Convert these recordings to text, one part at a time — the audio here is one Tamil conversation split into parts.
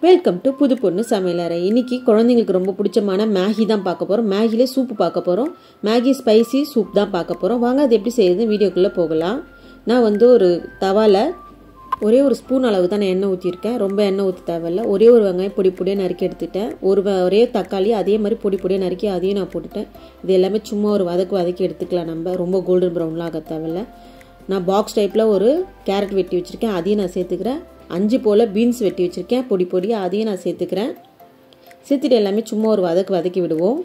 வெல்கம் டு புது பொண்ணு சமையலறை இன்னைக்கு குழந்தைங்களுக்கு ரொம்ப பிடிச்சமான மேகி தான் பார்க்க போகிறோம் மேகிலே சூப்பு பார்க்க போகிறோம் மேகி ஸ்பைசி சூப் தான் பார்க்க போகிறோம் வாங்க அது எப்படி செய்யுது வீடியோக்குள்ளே போகலாம் நான் வந்து ஒரு தவாவில் ஒரே ஒரு ஸ்பூன் அளவு தான் நான் எண்ணெய் ஊற்றிருக்கேன் ரொம்ப எண்ணெய் ஊற்ற தேவையில்ல ஒரே ஒரு வெங்காயம் பொடி பொடியாக நறுக்கி எடுத்துட்டேன் ஒரு வ- ஒரே தக்காளி அதே மாதிரி பொடி பொடியாக நறுக்கி அதையும் நான் போட்டுட்டேன் இது எல்லாமே சும்மா ஒரு வதக்கு வதக்கி எடுத்துக்கலாம் நம்ம ரொம்ப கோல்டன் ப்ரௌன்லாம் ஆக தேவையில்ல நான் பாக்ஸ் டைப்பில் ஒரு கேரட் வெட்டி வச்சுருக்கேன் அதையும் நான் சேர்த்துக்கிறேன் அஞ்சு போல் பீன்ஸ் வெட்டி வச்சுருக்கேன் பொடி பொடியாக அதையும் நான் சேர்த்துக்கிறேன் சேர்த்துட்டு எல்லாமே சும்மா ஒரு வதக்கு வதக்கி விடுவோம்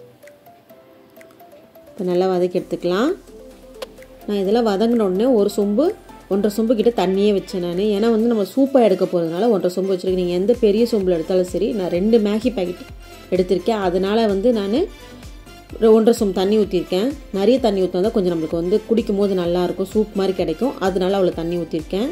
இப்போ நல்லா வதக்கி எடுத்துக்கலாம் நான் இதெல்லாம் வதங்கின உடனே ஒரு சொம்பு ஒன்றரை சொம்பு கிட்ட தண்ணியே வச்சேன் நான் ஏன்னா வந்து நம்ம சூப்பாக எடுக்க போகிறதுனால ஒன்றரை சொம்பு வச்சுருக்கேன் நீங்கள் எந்த பெரிய சொம்பில் எடுத்தாலும் சரி நான் ரெண்டு மேகி பாக்கெட் எடுத்திருக்கேன் அதனால் வந்து நான் ஒரு ஒன்றரை சொம்பு தண்ணி ஊற்றிருக்கேன் நிறைய தண்ணி ஊற்றினா தான் கொஞ்சம் நம்மளுக்கு வந்து குடிக்கும் போது நல்லாயிருக்கும் சூப் மாதிரி கிடைக்கும் அதனால அவ்வளோ தண்ணி ஊற்றிருக்கேன்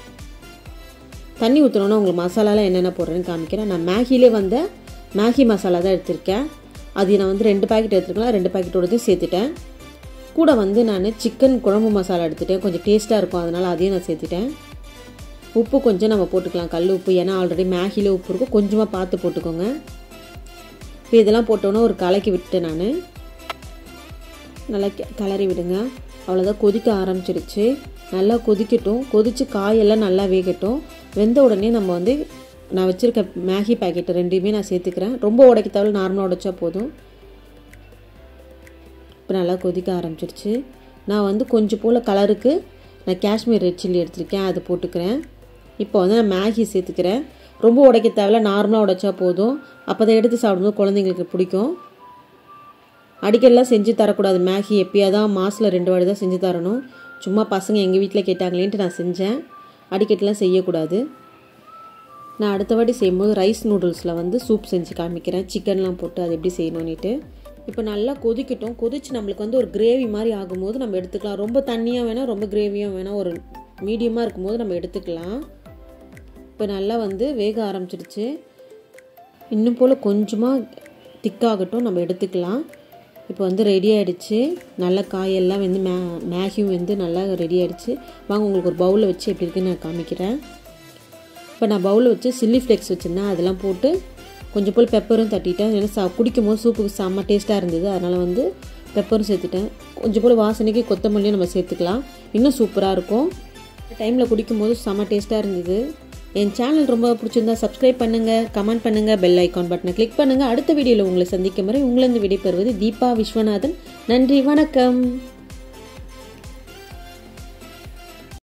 தண்ணி ஊற்றணுன்னா உங்களுக்கு மசாலாலாம் என்னென்ன போடுறேன்னு காமிக்கிறேன் நான் மேகிலே வந்த மேகி மசாலா தான் எடுத்திருக்கேன் அது நான் வந்து ரெண்டு பாக்கெட் எடுத்துருக்கலாம் ரெண்டு பாக்கெட்டோடதையும் சேர்த்துட்டேன் கூட வந்து நான் சிக்கன் குழம்பு மசாலா எடுத்துட்டேன் கொஞ்சம் டேஸ்ட்டாக இருக்கும் அதனால் அதையும் நான் சேர்த்துட்டேன் உப்பு கொஞ்சம் நம்ம போட்டுக்கலாம் கல் உப்பு ஏன்னா ஆல்ரெடி மேகிலே உப்பு இருக்கும் கொஞ்சமாக பார்த்து போட்டுக்கோங்க இப்போ இதெல்லாம் போட்டோன்னே ஒரு கலக்கி விட்டுட்டேன் நான் நல்லா கி- கிளறி விடுங்க அவ்வளோதான் கொதிக்க ஆரம்பிச்சிடுச்சு நல்லா கொதிக்கட்டும் கொதித்து காயெல்லாம் நல்லா வேகட்டும் வெந்த உடனே நம்ம வந்து நான் வச்சுருக்க மேகி பாக்கெட் ரெண்டையுமே நான் சேர்த்துக்கிறேன் ரொம்ப உடைக்க தேவை நார்மலாக உடைச்சா போதும் இப்போ நல்லா கொதிக்க ஆரம்பிச்சிடுச்சு நான் வந்து கொஞ்சம் போல் கலருக்கு நான் காஷ்மீர் ரெட் சில்லி எடுத்திருக்கேன் அதை போட்டுக்கிறேன் இப்போ வந்து நான் மேகி சேர்த்துக்கிறேன் ரொம்ப உடைக்க தேவையில்ல நார்மலாக உடைச்சா போதும் அப்போ தான் எடுத்து சாப்பிடும்போது குழந்தைங்களுக்கு பிடிக்கும் அடிக்கடிலாம் செஞ்சு தரக்கூடாது மேகி எப்பயாவது தான் மாதத்தில் ரெண்டு வாட்டி தான் செஞ்சு தரணும் சும்மா பசங்க எங்கள் வீட்டில் கேட்டாங்களேன்ட்டு நான் செஞ்சேன் அடிக்கடிலாம் செய்யக்கூடாது நான் அடுத்த வாட்டி செய்யும்போது ரைஸ் நூடுல்ஸில் வந்து சூப் செஞ்சு காமிக்கிறேன் சிக்கன்லாம் போட்டு அது எப்படி செய்யணும்னுட்டு இப்போ நல்லா கொதிக்கட்டும் கொதிச்சு நம்மளுக்கு வந்து ஒரு கிரேவி மாதிரி ஆகும்போது நம்ம எடுத்துக்கலாம் ரொம்ப தண்ணியாக வேணாம் ரொம்ப கிரேவியாக வேணாம் ஒரு மீடியமாக இருக்கும்போது நம்ம எடுத்துக்கலாம் இப்போ நல்லா வந்து வேக ஆரம்பிச்சிடுச்சு இன்னும் போல் கொஞ்சமாக திக்காகட்டும் நம்ம எடுத்துக்கலாம் இப்போ வந்து ரெடி ஆயிடுச்சு நல்ல காயெல்லாம் வந்து மே மேகியும் வந்து நல்லா ரெடி ஆயிடுச்சு வாங்க உங்களுக்கு ஒரு பவுலில் வச்சு எப்படி இருக்குன்னு நான் காமிக்கிறேன் இப்போ நான் பவுலில் வச்சு சில்லி ஃப்ளேக்ஸ் வச்சுருந்தேன் அதெல்லாம் போட்டு கொஞ்சம் போல் பெப்பரும் தட்டிட்டேன் ஏன்னா சா குடிக்கும் போது சூப்புக்கு செம்ம டேஸ்ட்டாக இருந்தது அதனால் வந்து பெப்பரும் சேர்த்துட்டேன் கொஞ்சம் போல் வாசனைக்கு கொத்தமல்லியும் நம்ம சேர்த்துக்கலாம் இன்னும் சூப்பராக இருக்கும் டைமில் குடிக்கும்போது செம்ம டேஸ்ட்டாக இருந்தது என் சேனல் ரொம்ப பிடிச்சிருந்தா சப்ஸ்கிரைப் பண்ணுங்கள் கமெண்ட் பண்ணுங்கள் பெல் ஐக்கான் பட்டனை கிளிக் பண்ணுங்கள் அடுத்த வீடியோவில் உங்களை சந்திக்கும் வரை உங்களிருந்து விடைபெறுவது தீபா விஸ்வநாதன் நன்றி வணக்கம்